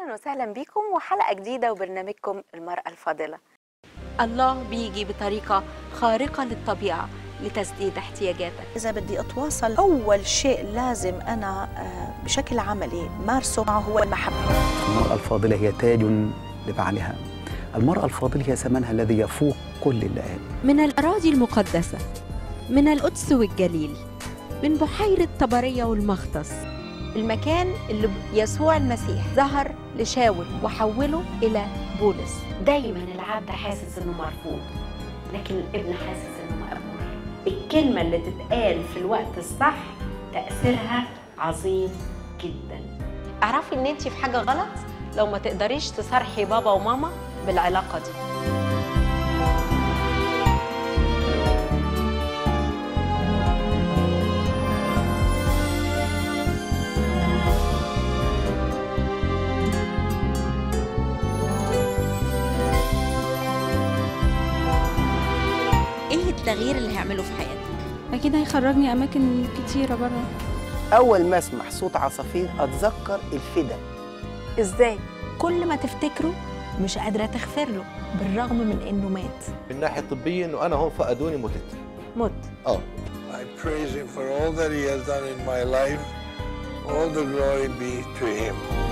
اهلا وسهلا بكم وحلقه جديده وبرنامجكم المراه الفاضله الله بيجي بطريقه خارقه للطبيعه لتسديد احتياجاتك إذا بدي أتواصل أول شيء لازم أنا آه، بشكل عملي مارسه معه هو المحبة المرأة الفاضلة هي تاج لبعلها المرأة الفاضلة هي ثمنها الذي يفوق كل اللئام من الأراضي المقدسة من القدس والجليل من بحيرة طبرية والمختص المكان اللي يسوع المسيح ظهر لشاول وحوله الى بولس دايما العبد حاسس انه مرفوض لكن الابن حاسس انه مقبول الكلمه اللي تتقال في الوقت الصح تاثيرها عظيم جدا اعرفي ان انت في حاجه غلط لو ما تقدريش تصارحي بابا وماما بالعلاقه دي إيه التغيير اللي هيعمله في حياتك؟ اكيد هيخرجني اماكن كتيره بره أول ما أسمع صوت عصافير أتذكر الفدا ازاي كل ما تفتكره مش قادرة تغفر له بالرغم من إنه مات من الناحيه الطبيه انه انا هون فقدوني متت مت اه I praise him for all that he has done in my life. All the glory be to him.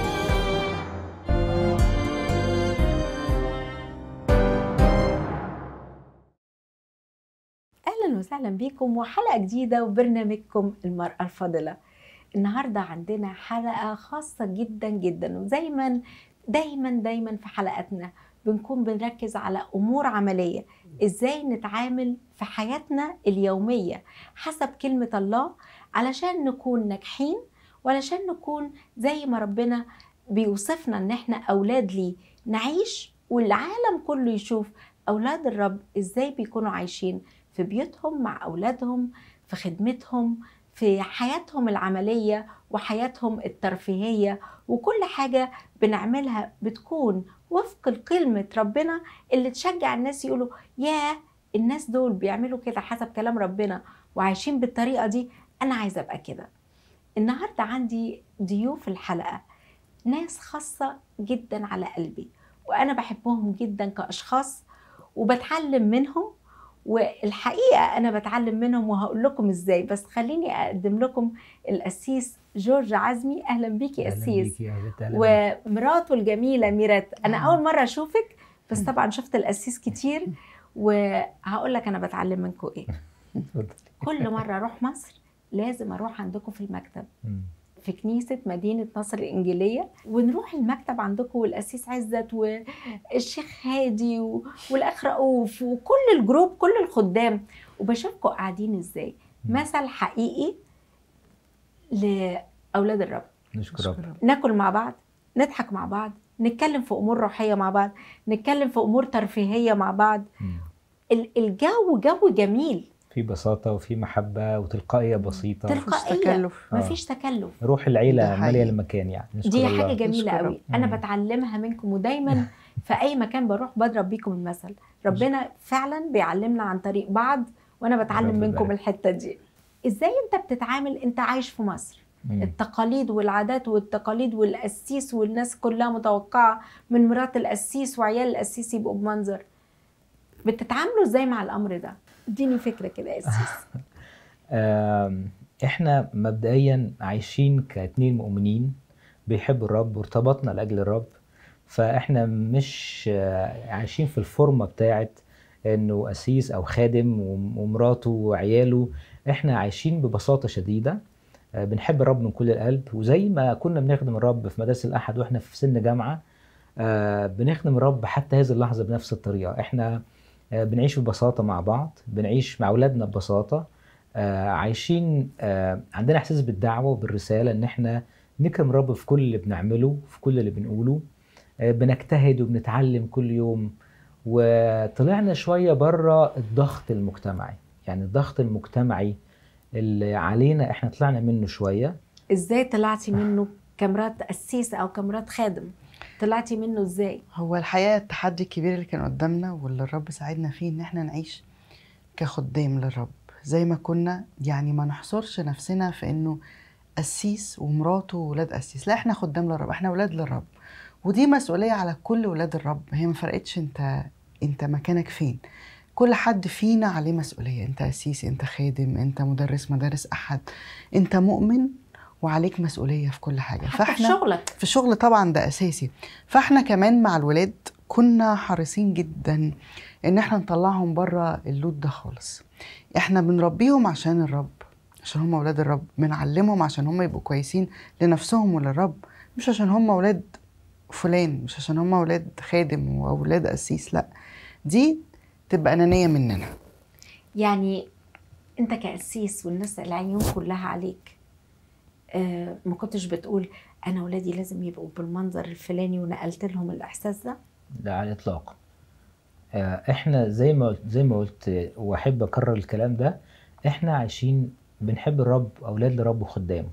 اهلا وسهلا بكم وحلقه جديده وبرنامجكم المراه الفاضله النهارده عندنا حلقه خاصه جدا جدا وزي ما دايما دايما في حلقاتنا بنكون بنركز على امور عمليه ازاي نتعامل في حياتنا اليوميه حسب كلمه الله علشان نكون ناجحين وعلشان نكون زي ما ربنا بيوصفنا ان احنا اولاد ليه نعيش والعالم كله يشوف اولاد الرب ازاي بيكونوا عايشين في بيوتهم مع اولادهم في خدمتهم في حياتهم العمليه وحياتهم الترفيهيه وكل حاجه بنعملها بتكون وفق كلمه ربنا اللي تشجع الناس يقولوا ياه الناس دول بيعملوا كده حسب كلام ربنا وعايشين بالطريقه دي انا عايزه ابقى كده النهارده عندي ضيوف الحلقه ناس خاصه جدا على قلبي وانا بحبهم جدا كاشخاص وبتعلم منهم والحقيقه انا بتعلم منهم وهقول لكم ازاي بس خليني اقدم لكم القسيس جورج عزمي اهلا بيكي يا قسيس ومراته الجميله ميرات انا اول مره اشوفك بس طبعا شفت القسيس كتير وهقول لك انا بتعلم منكم ايه كل مره اروح مصر لازم اروح عندكم في المكتب في كنيسة مدينة نصر الإنجيلية ونروح المكتب عندكم والأسيس عزت والشيخ هادي و- والأخ رؤوف وكل الجروب كل الخدام وبشوفكم قاعدين إزاي مثل حقيقي لأولاد الرب نشكر رب ناكل مع بعض نضحك مع بعض نتكلم في أمور روحية مع بعض نتكلم في أمور ترفيهية مع بعض مم. ال- الجو جو جميل في بساطة وفي محبة وتلقائية بسيطة تلقائية تكلف آه. مفيش تكلف روح العيلة ده مالية حقيقي. المكان يعني نشكر دي الله. حاجة جميلة نشكر قوي أنا مم. بتعلمها منكم ودايما في أي مكان بروح بضرب بيكم المثل ربنا فعلا بيعلمنا عن طريق بعض وأنا بتعلم رب منكم يبارك. الحتة دي إزاي أنت بتتعامل أنت عايش في مصر مم. التقاليد والعادات والتقاليد والقسيس والناس كلها متوقعة من مرات القسيس وعيال القسيس يبقوا بمنظر بتتعاملوا ازاي مع الامر ده؟ اديني فكره كده يا قسيس آم، احنا مبدئيا عايشين كاتنين مؤمنين بيحبوا الرب وارتبطنا لاجل الرب فاحنا مش آه، عايشين في الفورمه بتاعت انه قسيس او خادم وم- ومراته وعياله احنا عايشين ببساطه شديده آه، بنحب الرب من كل القلب وزي ما كنا بنخدم الرب في مدارس الاحد واحنا في سن جامعه آه، بنخدم الرب حتى هذه اللحظه بنفس الطريقه احنا آه، بنعيش ببساطه مع بعض بنعيش مع اولادنا ببساطه آه، عايشين آه، عندنا احساس بالدعوه وبالرساله ان احنا نكرم الرب في كل اللي بنعمله في كل اللي بنقوله آه، بنجتهد وبنتعلم كل يوم وطلعنا شويه بره الضغط المجتمعي يعني الضغط المجتمعي اللي علينا احنا طلعنا منه شويه ازاي طلعتي منه كمرات قسيس او كمرات خادم؟ طلعتي منه ازاي؟ هو الحقيقة التحدي الكبير اللي كان قدامنا واللي الرب ساعدنا فيه إن إحنا نعيش كخدام للرب زي ما كنا يعني ما نحصرش نفسنا في إنه قسيس ومراته وولاد قسيس لا إحنا خدام للرب إحنا ولاد للرب ودي مسؤوليه على كل ولاد الرب هي ما فرقتش انت انت مكانك فين كل حد فينا عليه مسؤوليه انت قسيس انت خادم انت مدرس مدارس احد انت مؤمن وعليك مسؤوليه في كل حاجه حتى في شغلك في الشغل طبعا ده اساسي فاحنا كمان مع الولاد كنا حريصين جدا ان احنا نطلعهم بره اللود ده خالص احنا بنربيهم عشان الرب عشان هم اولاد الرب بنعلمهم عشان هم يبقوا كويسين لنفسهم وللرب مش عشان هم اولاد فلان مش عشان هم اولاد خادم واولاد قسيس لا دي تبقى انانيه مننا يعني انت كقسيس والناس العيون كلها عليك آه ما كنتش بتقول انا ولادي لازم يبقوا بالمنظر الفلاني ونقلت لهم الاحساس ده لا على الاطلاق آه، احنا زي ما قلت- زي ما قلت واحب اكرر الكلام ده احنا عايشين بنحب الرب اولاد لرب وخدامه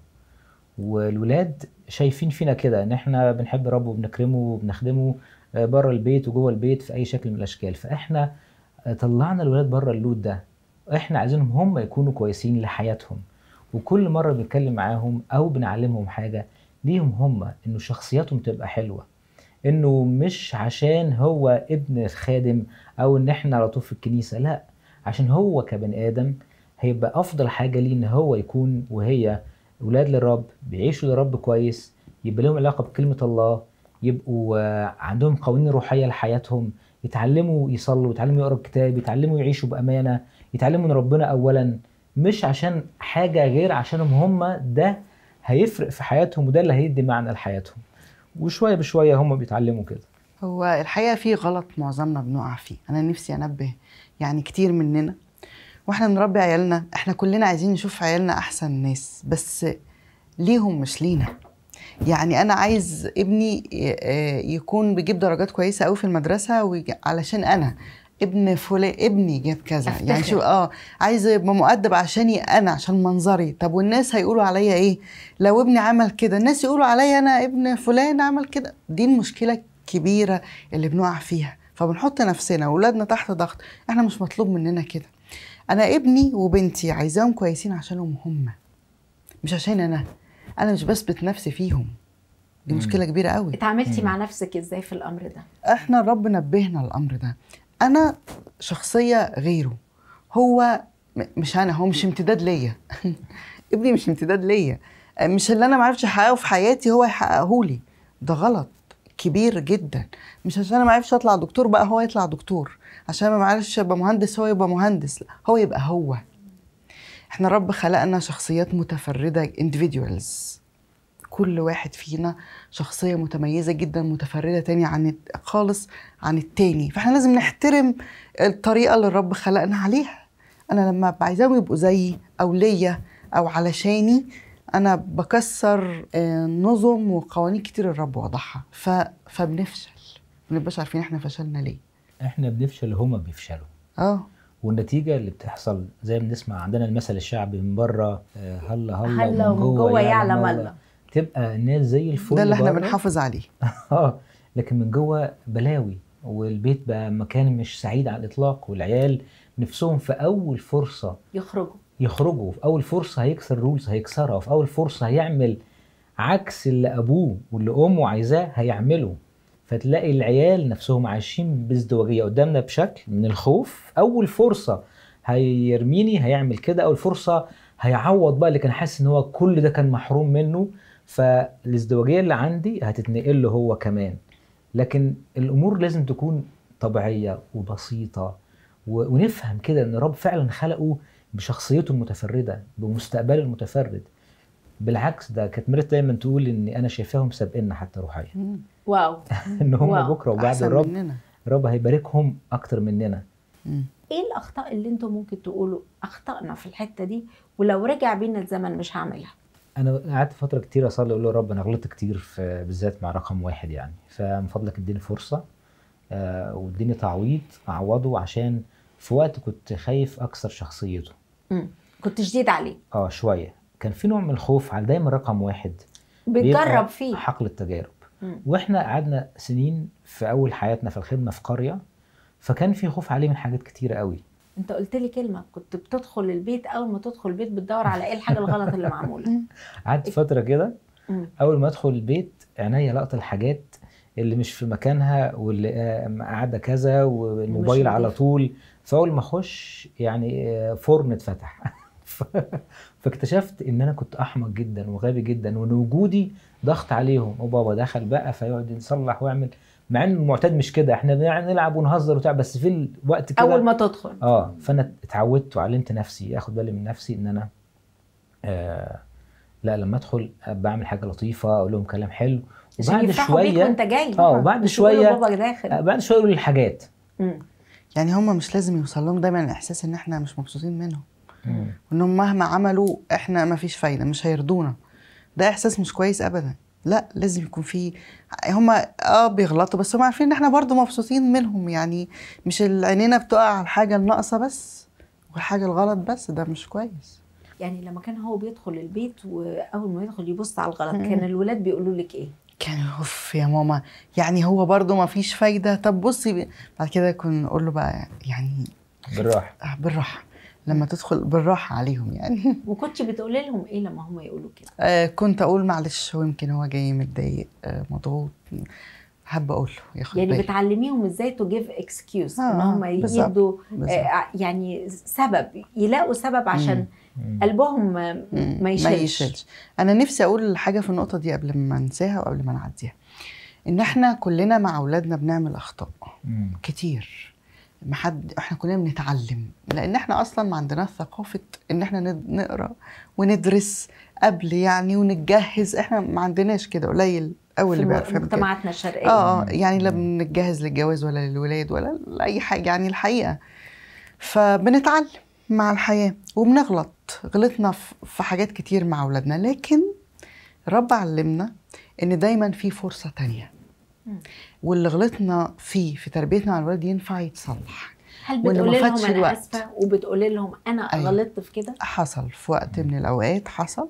والولاد شايفين فينا كده ان احنا بنحب الرب وبنكرمه وبنخدمه آه، بره البيت وجوه البيت في اي شكل من الاشكال فاحنا آه، طلعنا الولاد بره اللود ده احنا عايزينهم هم يكونوا كويسين لحياتهم وكل مره بنتكلم معاهم او بنعلمهم حاجه ليهم هم انه شخصياتهم تبقى حلوه انه مش عشان هو ابن الخادم او ان احنا على طول في الكنيسه لا عشان هو كبني ادم هيبقى افضل حاجه ليه ان هو يكون وهي ولاد للرب بيعيشوا للرب كويس يبقى لهم علاقه بكلمه الله يبقوا آه، عندهم قوانين روحيه لحياتهم يتعلموا يصلوا يتعلموا يقروا الكتاب يتعلموا يعيشوا بامانه يتعلموا من ربنا اولا مش عشان حاجه غير عشانهم هم ده هيفرق في حياتهم وده اللي هيدي معنى لحياتهم وشويه بشويه هم بيتعلموا كده هو الحقيقه في غلط معظمنا بنقع فيه انا نفسي انبه يعني كتير مننا واحنا بنربي عيالنا احنا كلنا عايزين نشوف عيالنا احسن ناس بس ليهم مش لينا يعني انا عايز ابني ي- آه يكون بيجيب درجات كويسه قوي في المدرسه ويج- علشان انا ابن فلان ابني جاب كذا أفتخر. يعني شو اه عايز يبقى مؤدب عشاني انا عشان منظري طب والناس هيقولوا عليا ايه لو ابني عمل كده الناس يقولوا عليا انا ابن فلان عمل كده دي المشكله الكبيره اللي بنقع فيها فبنحط نفسنا واولادنا تحت ضغط احنا مش مطلوب مننا كده انا ابني وبنتي عايزاهم كويسين عشانهم هم مش عشان انا انا مش بثبت نفسي فيهم دي مم. مشكله كبيره قوي اتعاملتي مم. مع نفسك ازاي في الامر ده احنا الرب نبهنا الامر ده انا شخصيه غيره هو م- مش انا هو مش امتداد ليا ابني مش امتداد ليا مش اللي انا ما عرفتش احققه في حياتي هو يحققه لي ده غلط كبير جدا مش عشان انا ما عرفتش اطلع دكتور بقى هو يطلع دكتور عشان ما عرفتش ابقى مهندس هو يبقى مهندس لا هو يبقى هو احنا رب خلقنا شخصيات متفرده individuals كل واحد فينا شخصية متميزة جدا متفردة تاني عن الت- خالص عن التاني فاحنا لازم نحترم الطريقة اللي الرب خلقنا عليها أنا لما أبقى عايزاهم يبقوا زيي أو ليا أو علشاني أنا بكسر آه، نظم وقوانين كتير الرب وضعها ف... فبنفشل منبقاش عارفين احنا فشلنا ليه احنا بنفشل وهما بيفشلوا اه والنتيجة اللي بتحصل زي ما بنسمع عندنا المثل الشعبي من بره آه، هلا هلا هلا ومن جوه يعلم الله تبقى الناس زي الفل ده اللي احنا بره. بنحافظ عليه اه لكن من جوه بلاوي والبيت بقى مكان مش سعيد على الاطلاق والعيال نفسهم في اول فرصه يخرجوا يخرجوا في اول فرصه هيكسر رولز هيكسرها وفي اول فرصه هيعمل عكس اللي ابوه واللي امه عايزاه هيعمله فتلاقي العيال نفسهم عايشين بازدواجيه قدامنا بشكل من الخوف اول فرصه هيرميني هيعمل كده اول فرصه هيعوض بقى اللي كان حاسس ان هو كل ده كان محروم منه فالازدواجيه اللي عندي هتتنقل له هو كمان لكن الامور لازم تكون طبيعيه وبسيطه و- ونفهم كده ان الرب فعلا خلقه بشخصيته المتفرده بمستقبله المتفرد بالعكس ده كانت مريت دايما تقول ان انا شايفاهم سابقنا حتى روحيا مم. واو ان هم واو. بكره وبعد أحسن الرب مننا الرب هيباركهم اكتر مننا مم. ايه الاخطاء اللي انتم ممكن تقولوا اخطأنا في الحته دي ولو رجع بينا الزمن مش هعملها انا قعدت فتره كتير اصلي اقول له يا رب انا غلطت كتير في بالذات مع رقم واحد يعني فمن فضلك اديني فرصه آه واديني تعويض اعوضه عشان في وقت كنت خايف اكسر شخصيته مم. كنت شديد عليه اه شويه كان في نوع من الخوف على دايما رقم واحد بتجرب بيبقى فيه حقل التجارب مم. واحنا قعدنا سنين في اول حياتنا في الخدمه في قريه فكان في خوف عليه من حاجات كتيره قوي انت قلت لي كلمه كنت بتدخل البيت اول ما تدخل البيت بتدور على ايه الحاجه الغلط اللي معموله قعدت فتره كده مم. اول ما ادخل البيت عينيا لقط الحاجات اللي مش في مكانها واللي آه، قاعده كذا والموبايل على نضيفة. طول فاول ما اخش يعني آه، فرن اتفتح ف- فاكتشفت ان انا كنت احمق جدا وغبي جدا وان وجودي ضغط عليهم وبابا دخل بقى فيقعد يصلح ويعمل مع ان المعتاد مش كده احنا يعني نلعب ونهزر وبتاع بس في الوقت كده اول ما تدخل اه فانا اتعودت وعلمت نفسي اخد بالي من نفسي ان انا آه لا لما ادخل بعمل حاجه لطيفه اقول لهم كلام حلو عشان وبعد يفرحوا بيك شويه وانت جاي اه وبعد مش يقولوا شويه بابا داخل آه، بعد شويه يقولوا لي الحاجات مم. يعني هم مش لازم يوصل لهم دايما الاحساس ان احنا مش مبسوطين منهم وانهم مهما عملوا احنا ما فيش فايده مش هيرضونا ده احساس مش كويس ابدا لا لازم يكون في هم اه بيغلطوا بس هم عارفين ان احنا برضو مبسوطين منهم يعني مش عينينا بتقع على الحاجه الناقصه بس والحاجه الغلط بس ده مش كويس يعني لما كان هو بيدخل البيت واول ما يدخل يبص على الغلط مم. كان الولاد بيقولوا لك ايه كان اوف يا ماما يعني هو برضو ما فيش فايده طب بصي ب- بعد كده كنا نقول له بقى يعني بالراحه آه، بالراحه لما تدخل بالراحه عليهم يعني وكنت بتقولي لهم ايه لما هم يقولوا كده آه كنت اقول معلش هو يمكن هو جاي متضايق آه مضغوط حابه اقول له ياخد يعني بالي بتعلميهم ازاي تو جيف اكسكيوز ان آه، هم بالظبط، يدوا بالظبط. آه يعني سبب يلاقوا سبب عشان مم. قلبهم ما- مم، ما يشيلش انا نفسي اقول حاجه في النقطه دي قبل ما انساها وقبل ما نعديها ان احنا كلنا مع اولادنا بنعمل اخطاء مم. كتير ما حد احنا كلنا بنتعلم لان احنا اصلا ما عندناش ثقافه ان احنا ند- نقرا وندرس قبل يعني ونتجهز احنا ما عندناش كده قليل قوي في اللي بيعرف الم- يعمل كده. مجتمعاتنا الشرقيه اه اه يعني لا بنتجهز للجواز ولا للولاد ولا لاي حاجه يعني الحقيقه فبنتعلم مع الحياه وبنغلط غلطنا في في حاجات كتير مع اولادنا لكن رب علمنا ان دايما في فرصه تانية مم. واللي غلطنا فيه في تربيتنا على الولاد ينفع يتصلح هل وإن بتقولي ما لهم فاتش انا الوقت. اسفه وبتقولي لهم انا أيوة. غلطت في كده حصل في وقت من الاوقات حصل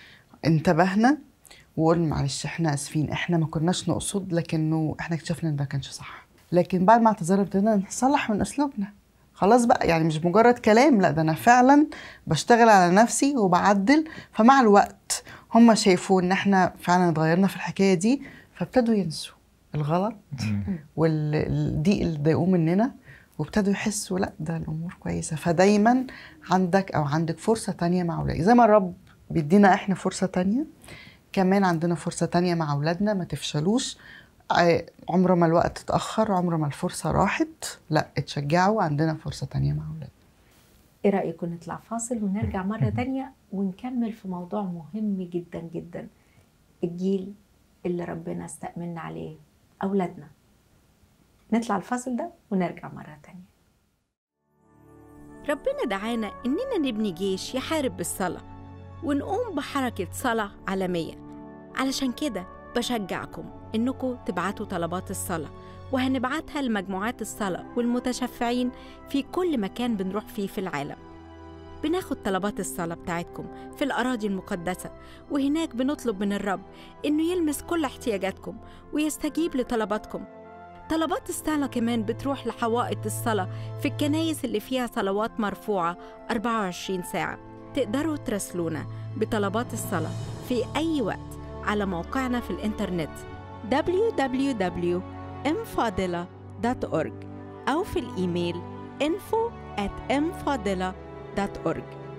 انتبهنا وقلنا معلش احنا اسفين احنا ما كناش نقصد لكنه احنا اكتشفنا ان ده كانش صح لكن بعد ما اعتذرنا ابتدينا نصلح من اسلوبنا خلاص بقى يعني مش مجرد كلام لا ده انا فعلا بشتغل على نفسي وبعدل فمع الوقت هم شايفوا ان احنا فعلا اتغيرنا في الحكايه دي فابتدوا ينسوا الغلط مم. والضيق اللي ضايقوه مننا وابتدوا يحسوا لا ده الامور كويسه فدايما عندك او عندك فرصه تانية مع اولادك زي ما الرب بيدينا احنا فرصه تانية كمان عندنا فرصه تانية مع اولادنا ما تفشلوش ع- عمر ما الوقت اتاخر عمر ما الفرصه راحت لا اتشجعوا عندنا فرصه تانية مع اولادنا ايه رايكم نطلع فاصل ونرجع مره تانية ونكمل في موضوع مهم جدا جدا الجيل اللي ربنا استأمنا عليه اولادنا نطلع الفاصل ده ونرجع مره تانية ربنا دعانا إننا نبني جيش يحارب بالصلاة ونقوم بحركة صلاة عالمية علشان كده بشجعكم إنكم تبعتوا طلبات الصلاة وهنبعتها لمجموعات الصلاة والمتشفعين في كل مكان بنروح فيه في العالم بناخد طلبات الصلاة بتاعتكم في الأراضي المقدسة وهناك بنطلب من الرب إنه يلمس كل احتياجاتكم ويستجيب لطلباتكم طلبات الصلاة كمان بتروح لحوائط الصلاة في الكنايس اللي فيها صلوات مرفوعة 24 ساعة تقدروا تراسلونا بطلبات الصلاة في أي وقت على موقعنا في الإنترنت www.mfadila.org أو في الإيميل info at mfadila.org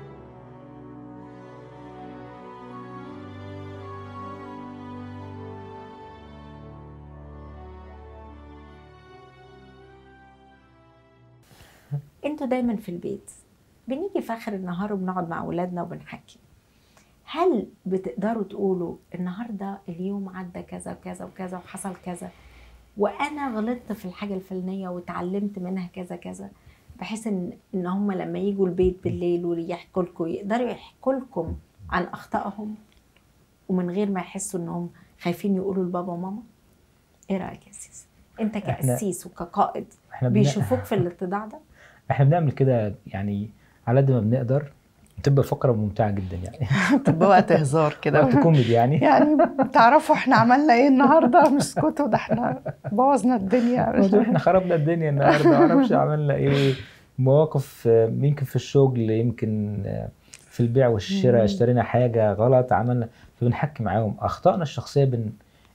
انتوا دايما في البيت بنيجي في اخر النهار وبنقعد مع اولادنا وبنحكي هل بتقدروا تقولوا النهارده اليوم عدى كذا وكذا وكذا وحصل كذا وانا غلطت في الحاجه الفلانيه واتعلمت منها كذا كذا بحيث ان ان هم لما يجوا البيت بالليل ويحكوا لكم يقدروا يحكوا لكم عن اخطائهم ومن غير ما يحسوا انهم خايفين يقولوا لبابا وماما ايه رايك يا سيس انت إحنا- كاسيس وكقائد احنا بن... بيشوفوك في الاتضاع ده احنا بنعمل كده يعني على قد ما بنقدر بتبقى فقره ممتعه جدا يعني تبقى وقت هزار وقت كده كوميدي يعني يعني تعرفوا احنا عملنا ايه النهارده مش اسكتوا ده احنا بوظنا الدنيا الموضوع احنا خربنا الدنيا النهارده ما اعرفش عملنا ايه مواقف آه، يمكن في الشغل يمكن آه، في البيع والشراء اشترينا حاجه غلط عملنا فبنحكي معاهم اخطائنا الشخصيه بن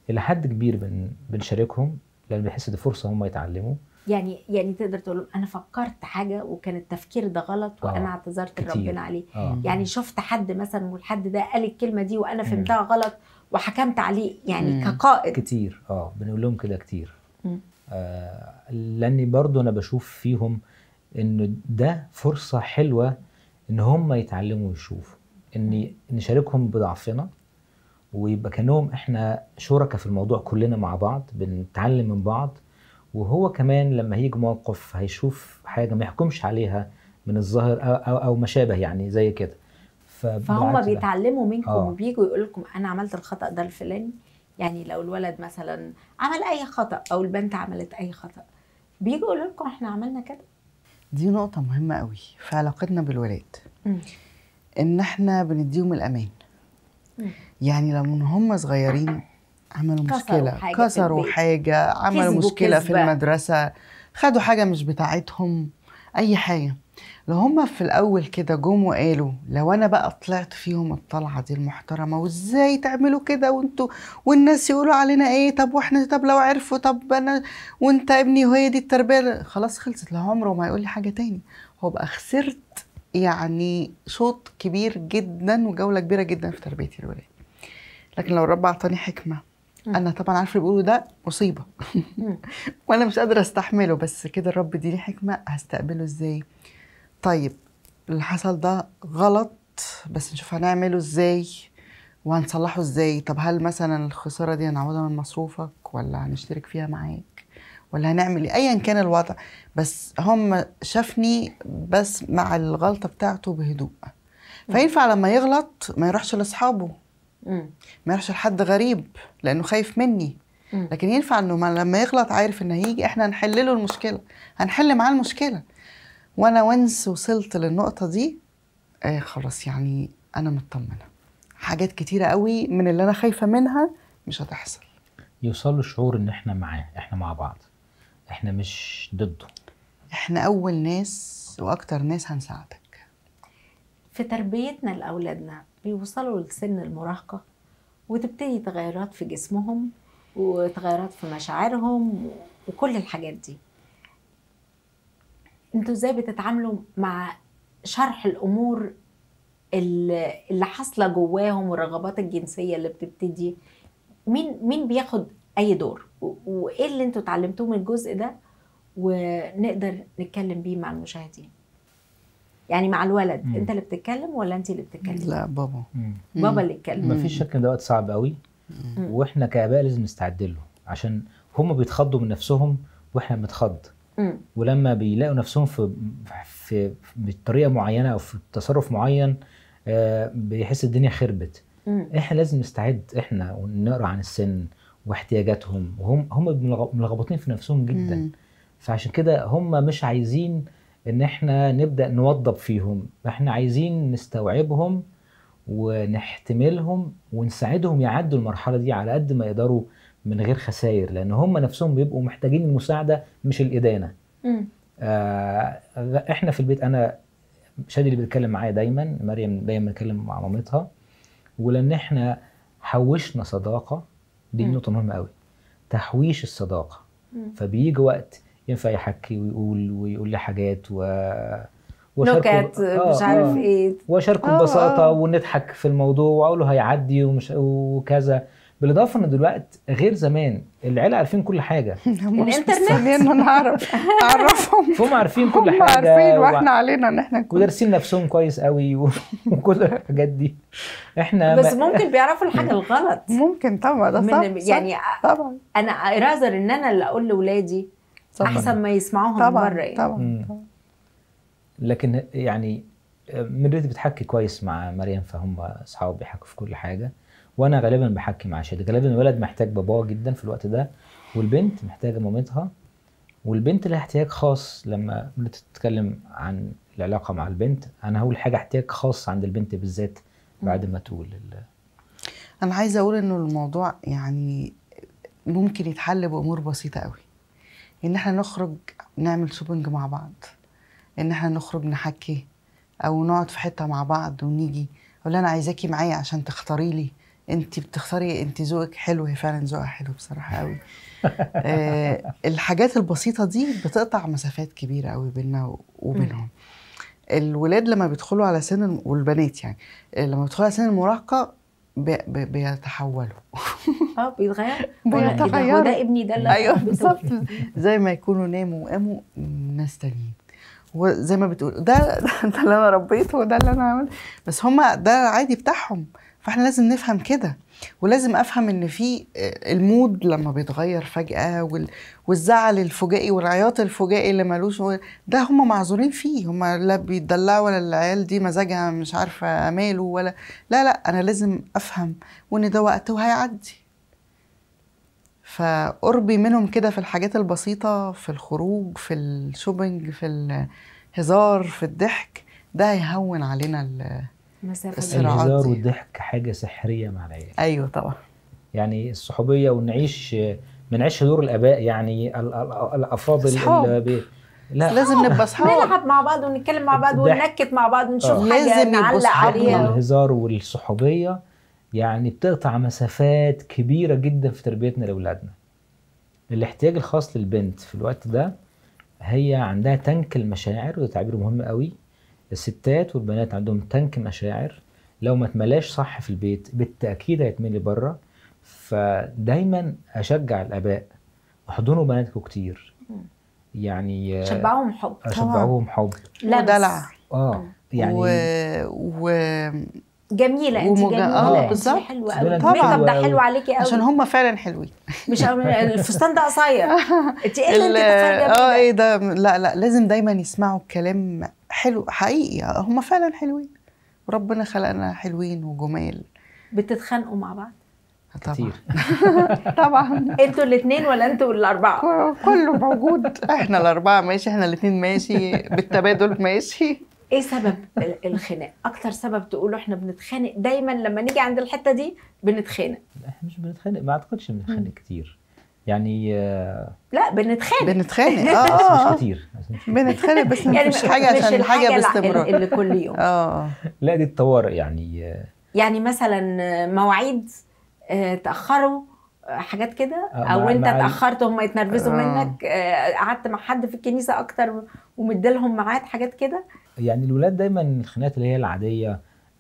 الى حد كبير بن بنشاركهم لان بنحس دي فرصه هم يتعلموا يعني يعني تقدر تقول لهم انا فكرت حاجه وكان التفكير ده غلط آه، وانا اعتذرت كتير. لربنا عليه اه يعني شفت حد مثلا والحد ده قال الكلمه دي وانا مم. فهمتها غلط وحكمت عليه يعني مم. كقائد كتير اه بنقول لهم كده كتير مم. آه لاني برضو انا بشوف فيهم ان ده فرصه حلوه ان هم يتعلموا ويشوفوا ان نشاركهم بضعفنا ويبقى كانهم احنا شركاء في الموضوع كلنا مع بعض بنتعلم من بعض وهو كمان لما هيجي موقف هيشوف حاجه ما يحكمش عليها من الظاهر او او, أو ما شابه يعني زي كده فهم فبالعكس ده. بيتعلموا منكم آه. وبيجوا يقول لكم انا عملت الخطا ده الفلاني يعني لو الولد مثلا عمل اي خطا او البنت عملت اي خطا بيجوا يقولوا لكم احنا عملنا كده دي نقطة مهمة قوي في علاقتنا بالولاد مم. إن إحنا بنديهم الأمان مم. يعني لو من هم صغيرين عملوا كسروا مشكلة حاجة في كسروا البيت. حاجة عملوا كسبوا مشكلة في كسبة. المدرسة خدوا حاجة مش بتاعتهم أي حاجة لو هم في الأول كده جم وقالوا لو أنا بقى طلعت فيهم الطلعة دي المحترمة وإزاي تعملوا كده وأنتوا والناس يقولوا علينا إيه طب وإحنا طب لو عرفوا طب أنا وأنت ابني وهي دي التربية خلاص خلصت لا عمره ما يقول لي حاجة تاني هو بقى خسرت يعني شوط كبير جدا وجولة كبيرة جدا في تربية الولاد لكن لو الرب أعطاني حكمة مم. أنا طبعا عارفة اللي بيقولوا ده مصيبة مم. وأنا مش قادرة أستحمله بس كده الرب اديني حكمة هستقبله إزاي طيب اللي حصل ده غلط بس نشوف هنعمله إزاي وهنصلحه إزاي طب هل مثلا الخسارة دي هنعوضها من مصروفك ولا هنشترك فيها معاك ولا هنعمل ايه ايا كان الوضع بس هم شافني بس مع الغلطه بتاعته بهدوء فينفع لما يغلط ما يروحش لاصحابه مم. ما يروحش لحد غريب لانه خايف مني مم. لكن ينفع انه ما لما يغلط عارف ان هيجي احنا هنحل له المشكله هنحل معاه المشكله وانا وانس وصلت للنقطه دي آه خلاص يعني انا مطمنه حاجات كتيره قوي من اللي انا خايفه منها مش هتحصل يوصل له شعور ان احنا معاه احنا مع بعض احنا مش ضده احنا اول ناس واكتر ناس هنساعدك في تربيتنا لاولادنا بيوصلوا لسن المراهقه وتبتدي تغيرات في جسمهم وتغيرات في مشاعرهم وكل الحاجات دي انتوا ازاي بتتعاملوا مع شرح الامور اللي اللي حاصله جواهم والرغبات الجنسيه اللي بتبتدي مين مين بياخد اي دور و- وايه اللي انتوا اتعلمتوه من الجزء ده ونقدر نتكلم بيه مع المشاهدين يعني مع الولد مم. انت اللي بتتكلم ولا انت اللي بتتكلمي لا بابا مم. بابا اللي يتكلم ما فيش شك ان ده وقت صعب قوي مم. واحنا كاباء لازم نستعد له عشان هم بيتخضوا من نفسهم واحنا بنتخض مم. ولما بيلاقوا نفسهم في في بطريقه معينه او في تصرف معين آه، بيحس الدنيا خربت مم. احنا لازم نستعد احنا ونقرا عن السن واحتياجاتهم وهم هم ملغ- ملخبطين في نفسهم جدا مم. فعشان كده هم مش عايزين ان احنا نبدا نوضب فيهم احنا عايزين نستوعبهم ونحتملهم ونساعدهم يعدوا المرحله دي على قد ما يقدروا من غير خسائر لان هم نفسهم بيبقوا محتاجين المساعده مش الادانه مم. آه احنا في البيت انا شادي اللي بيتكلم معايا دايما مريم دايما بتكلم مع مامتها ولان احنا حوشنا صداقه دي مم. نقطه مهمه قوي تحويش الصداقه مم. فبيجي وقت ينفع يحكي ويقول ويقول لي حاجات و نكت مش عارف ايه واشاركه آه، ببساطه آه. ونضحك في الموضوع واقول له هيعدي ومش وكذا بالاضافه ان دلوقتي غير زمان العيله عارفين كل حاجه هم مش الإنترنت. مستنيين ان نعرف اعرفهم فهم عارفين كل هم حاجه عارفين و- واحنا علينا ان احنا نكون ودارسين نفسهم كويس قوي و- وكل الحاجات دي احنا بس ما- ممكن بيعرفوا الحاجه الغلط ممكن طبعا ده صح من صح، يعني طبعا انا رازر ان انا اللي اقول لاولادي طبعا احسن ما يسمعوها من طبعا بره يعني. طبعا مم. طبعا. لكن يعني مريت بتحكي كويس مع مريم فهم اصحاب بيحكوا في كل حاجه وانا غالبا بحكي مع شادي غالبا الولد محتاج باباه جدا في الوقت ده والبنت محتاجه مامتها والبنت لها احتياج خاص لما بتتكلم عن العلاقه مع البنت انا هقول حاجه احتياج خاص عند البنت بالذات بعد ما تقول ال- انا عايزه اقول انه الموضوع يعني ممكن يتحل بامور بسيطه قوي ان احنا نخرج نعمل شوبينج مع بعض ان احنا نخرج نحكي او نقعد في حته مع بعض ونيجي اقول لها انا عايزاكي معايا عشان تختاري لي انت بتختاري انت ذوقك حلو هي فعلا ذوقها حلو بصراحه قوي آه الحاجات البسيطه دي بتقطع مسافات كبيره قوي بيننا وبينهم الولاد لما بيدخلوا على سن الم- والبنات يعني آه، لما بيدخلوا على سن المراهقه بي بي بيتحولوا اه بيتغير ولا إيه ده؟ هو بيتغيروا ده ابني ده اللي ايوه حبيته. بالظبط زي ما يكونوا ناموا وقاموا ناس تانيين وزي ما بتقول ده ده اللي انا ربيته وده اللي انا عملته بس هما ده عادي بتاعهم فاحنا لازم نفهم كده ولازم افهم ان في المود لما بيتغير فجاه وال- والزعل الفجائي والعياط الفجائي اللي ملوش ده هم معذورين فيه هم لا بيتدلعوا ولا العيال دي مزاجها مش عارفه ماله ولا لا لا انا لازم افهم وان ده وقت وهيعدي فقربي منهم كده في الحاجات البسيطة في الخروج في الشوبينج في الهزار في الضحك ده هيهون علينا ال- مسافة الصراعات الهزار دي. والضحك حاجه سحريه مع العيال ايوه طبعا يعني الصحوبيه ونعيش ما نعيش دور الاباء يعني ال- ال- الافاضل أصحاب. اللي بي... لا لازم نبقى اصحاب نلعب مع بعض ونتكلم مع بعض الضحك. وننكت مع بعض ونشوف آه. حاجة لازم يبقوا نعلق صحاب. عليها الهزار والصحوبيه يعني بتقطع مسافات كبيره جدا في تربيتنا لاولادنا الاحتياج الخاص للبنت في الوقت ده هي عندها تنك المشاعر وده تعبير مهم قوي الستات والبنات عندهم تنك مشاعر لو ما اتملاش صح في البيت بالتاكيد هيتملي بره فدايما اشجع الاباء احضنوا بناتكم كتير يعني آه، شبعوهم حب اشجعوهم حب لمس. ودلع اه يعني و... و... جميلة انت ومجا- جميلة آه، انت بالظبط. حلوة بنات قوي طبعاً. الميك اب ده حلوة حلو أوي. عليكي قوي عشان هم فعلا حلوين مش الفستان ده قصير انت ايه اللي ال- انت خارجة اه كده؟ ايه ده لا لا لازم دايما يسمعوا الكلام حلو حقيقي هم فعلا حلوين وربنا خلقنا حلوين وجمال بتتخانقوا مع بعض طبعا كتير طبعا انتوا الاثنين ولا انتوا الاربعة كله موجود احنا الاربعه ماشي احنا الاثنين ماشي بالتبادل ماشي ايه سبب ال- الخناق اكتر سبب تقولوا احنا بنتخانق دايما لما نيجي عند الحتة دي بنتخانق احنا مش بنتخانق ما اعتقدش بنتخانق كتير يعني آه، لا بنتخانق بنتخانق بس اه مش كتير بس مش كتير. بنتخانق بس يعني مش حاجه مش عشان الحاجة حاجه الع- باستمرار اللي كل يوم اه لا دي الطوارئ يعني آه، يعني مثلا مواعيد آه، تاخروا آه، حاجات كده آه، او مع- انت مع ال- اتاخرت هم يتنرفزوا آه. منك آه، قعدت مع حد في الكنيسه اكتر ومديلهم ميعاد حاجات كده يعني الولاد دايما الخناقات اللي هي العاديه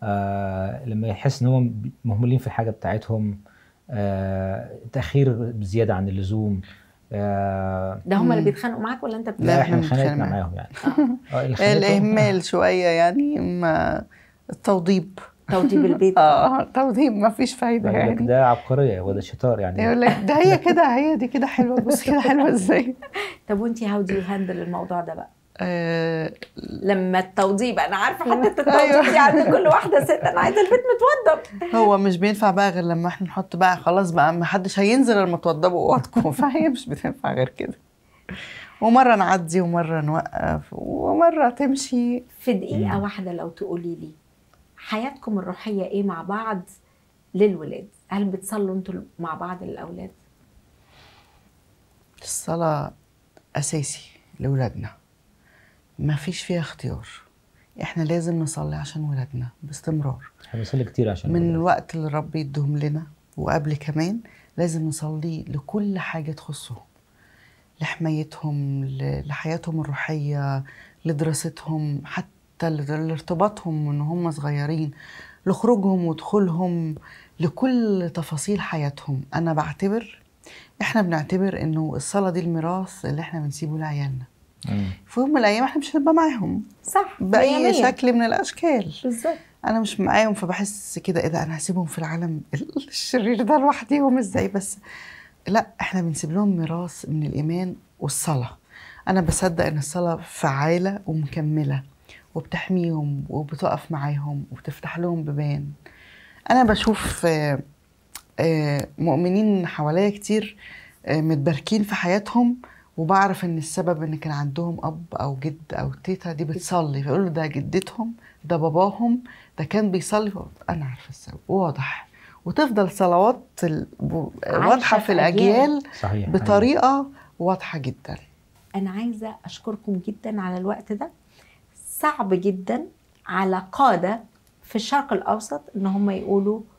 آه لما يحس ان هم مهملين في الحاجه بتاعتهم آه تاخير بزياده عن اللزوم آه ده هم اللي مم. بيتخانقوا معاك ولا انت لا، لا بتتخانق احنا إحنا خانقنا بنتخانق معاهم يعني آه الخناقات- الاهمال شويه يعني ما التوضيب توضيب البيت اه توضيب ما فيش فايده بقول لك يعني ده عبقريه وده شطار يعني يقول لك ده هي كده هي دي كده حلوه بص كده حلوه ازاي طب وانت هاو دو هاندل الموضوع ده بقى آه لما التوضيب انا عارفه حته التوضيب أيوة. دي عند كل واحده ست انا عايزه البيت متوضب هو مش بينفع بقى غير لما احنا نحط بقى خلاص بقى ما حدش هينزل لما توضبوا اوضتكم فهي مش بتنفع غير كده ومره نعدي ومره نوقف ومره تمشي في دقيقه مم. واحده لو تقولي لي حياتكم الروحيه ايه مع بعض للولاد هل بتصلوا انتوا مع بعض للاولاد الصلاه اساسي لاولادنا ما فيش فيها اختيار احنا لازم نصلي عشان ولادنا باستمرار احنا بنصلي كتير عشان من الولاد. الوقت اللي رب يديهم لنا وقبل كمان لازم نصلي لكل حاجة تخصهم لحمايتهم ل- لحياتهم الروحية لدراستهم حتى ل- لارتباطهم من هم صغيرين لخروجهم ودخولهم لكل تفاصيل حياتهم أنا بعتبر إحنا بنعتبر إنه الصلاة دي الميراث اللي إحنا بنسيبه لعيالنا مم. في يوم من الأيام إحنا مش هنبقى معاهم صح مية بأي مية. شكل من الأشكال بالظبط انا مش معاهم فبحس كده ايه ده انا هسيبهم في العالم الشرير ده لوحديهم ازاي بس لا احنا بنسيب لهم ميراث من الايمان والصلاه انا بصدق ان الصلاه فعاله ومكمله وبتحميهم وبتقف معاهم وبتفتح لهم بيبان انا بشوف آه، آه، مؤمنين حواليا كتير آه، متباركين في حياتهم وبعرف ان السبب ان كان عندهم اب او جد او تيتا دي بتصلي فيقولوا ده جدتهم ده باباهم ده كان بيصلي انا عارفه السبب واضح وتفضل صلوات ال- ب- عايشة واضحه في في الاجيال صحيح بطريقه واضحه جدا انا عايزه اشكركم جدا على الوقت ده صعب جدا على قاده في الشرق الاوسط ان هم يقولوا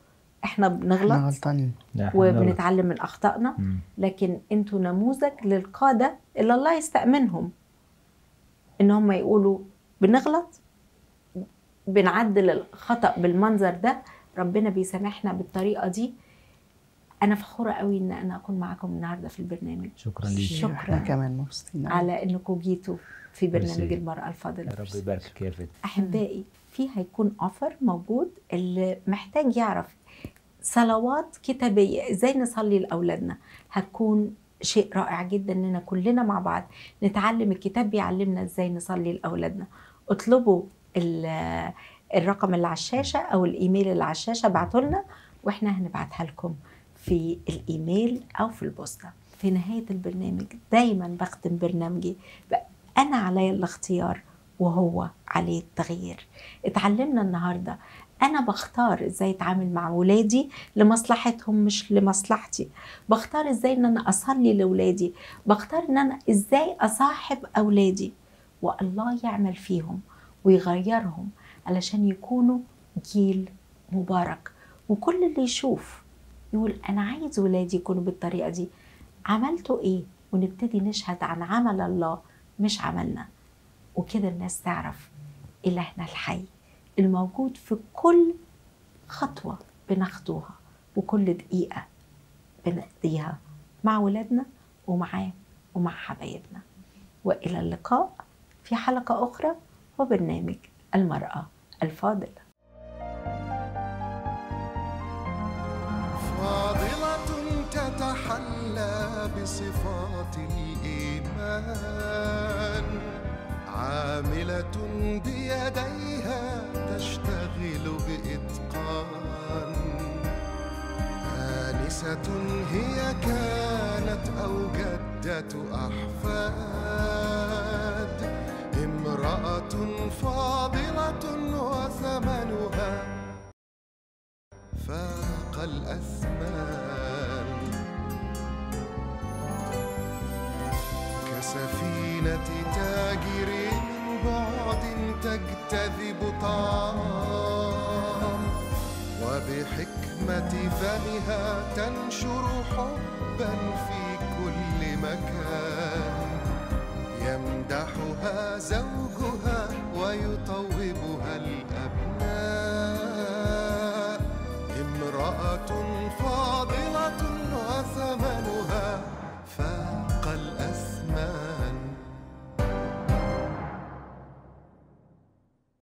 احنا احنا بنغلط غلطانين لا، إحنا بنغلط. وبنتعلم من اخطائنا مم. لكن انتوا نموذج للقاده اللي الله يستأمنهم ان هم يقولوا بنغلط بنعدل الخطأ بالمنظر ده ربنا بيسامحنا بالطريقه دي انا فخوره قوي ان انا اكون معاكم النهارده في البرنامج شكرا ليك شكراً. احنا كمان مبسوطين أوي. على انكم جيتوا في برنامج ميرسي. المراه الفاضله يا رب يباركك يا فيت احبائي في هيكون اوفر موجود اللي محتاج يعرف صلوات كتابيه ازاي نصلي لاولادنا هتكون شيء رائع جدا اننا كلنا مع بعض نتعلم الكتاب بيعلمنا ازاي نصلي لاولادنا اطلبوا ال- الرقم اللي على الشاشه او الايميل اللي على الشاشه ابعتوا لنا واحنا هنبعتها لكم في الايميل او في البوسطه في نهايه البرنامج دايما بختم برنامجي بقى انا عليا الاختيار وهو عليه التغيير اتعلمنا النهارده انا بختار ازاي اتعامل مع ولادي لمصلحتهم مش لمصلحتي بختار ازاي ان انا اصلي لاولادي بختار ان انا ازاي اصاحب اولادي والله يعمل فيهم ويغيرهم علشان يكونوا جيل مبارك وكل اللي يشوف يقول انا عايز ولادي يكونوا بالطريقه دي عملتوا ايه ونبتدي نشهد عن عمل الله مش عملنا وكده الناس تعرف إلهنا الحي الموجود في كل خطوة بناخدوها وكل دقيقة بنقضيها مع ولادنا ومعاه ومع حبايبنا وإلى اللقاء في حلقة أخرى وبرنامج المرأة الفاضلة فاضلة تتحلى بصفات الإيمان عاملة بيديها تشتغل بإتقان آنسة هي كانت أو جدة أحفاد امرأة فاضلة وثمنها فاق الأثمان كسفينة تاجر من بعد تجتذب طعام وبحكمة فمها تنشر حبا في كل مكان يمدحها زوجها ويطوبها الأب